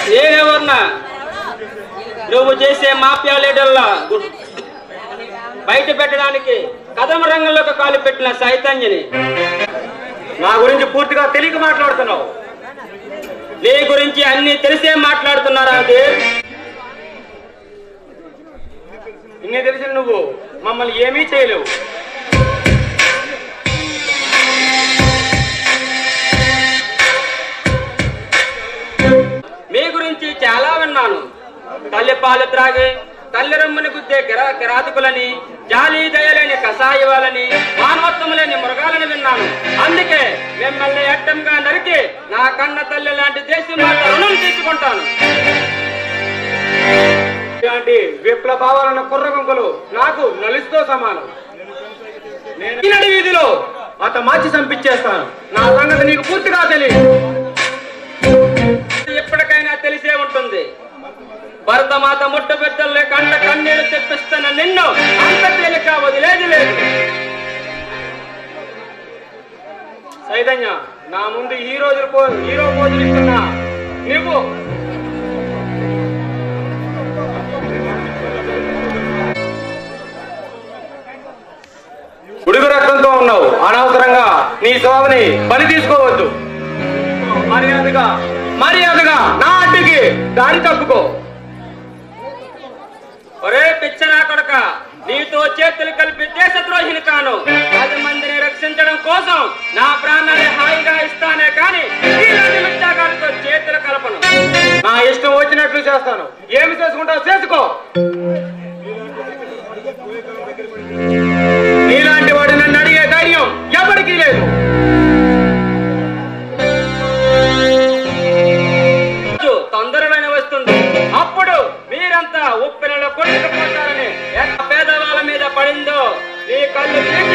నేనెవరన్నా నువ్వు చేసే మాఫియాలేడల్లా గు- బయట పెట్టడానికి కదమ రంగంలోకి కాలు పెట్టిన సైతన్యని నా గురించి పూర్తిగా తెలియక మాట్లాడుతున్నావు నీ గురించి అన్ని తెలిసే మాట్లాడుతున్నారా అది ఇన్ని తెలిసిన నువ్వు మమ్మల్ని ఏమీ చేయలేవు మీ గురించి చాలా విన్నాను తల్లి పాలు త్రాగి తల్లి రమ్మని గుద్దే కిరా కిరాతకులని జాలి దయలేని కషాయవాలని మానవత్వం లేని మృగాలని విన్నాను అందుకే మిమ్మల్ని అడ్డంగా నరికి నా కన్న తల్లి లాంటి దేశం మాట రుణం తీసుకుంటాను ఇలాంటి విప్లవ భావాలన్న కుర్ర గుంపులు నాకు నలుసుతో సమానం నేను ఈ నడి వీధిలో అత మార్చి చంపించేస్తాను నా సంగతి నీకు పూర్తిగా తెలియదు ఎప్పటికైనా తెలిసే ఉంటుంది భరతమాత ముట్ట బిడ్డల్ని కంట కన్నీళ్లు తెప్పిస్తున్న నిన్ను అంత తేలిక వదిలేది లేదు చైతన్య నా ముందు ఈ రోజులు పో హీరో పోజులు ఇస్తున్నా నువ్వు ఉడుగు రక్తంతో ఉన్నావు అనవసరంగా నీ శోభని బలి తీసుకోవద్దు మర్యాదగా మర్యాదగా నా అడ్డుకి దారి తప్పుకో ఒరే పిచ్చనా కొడక నీతో చేతులు కలిపి దేశద్రోహిని కాను పది మందిని రక్షించడం కోసం నా ప్రాణాన్ని హాయిగా ఇస్తానే కానీ ఇలాంటి మిత్యాగారితో చేతులు కలపను నా ఇష్టం వచ్చినట్లు చేస్తాను ఏమి చేసుకుంటావు చేసుకో నీలాంటి వాడు నన్ను అడిగే ధైర్యం ఎవరికీ లేదు రోజు తొందరలోనే వస్తుంది అప్పుడు మీరంతా ఉప్పెనలో కొట్టుకుపోతారని ఎంత పేదవాళ్ళ మీద పడిందో నీ కళ్ళు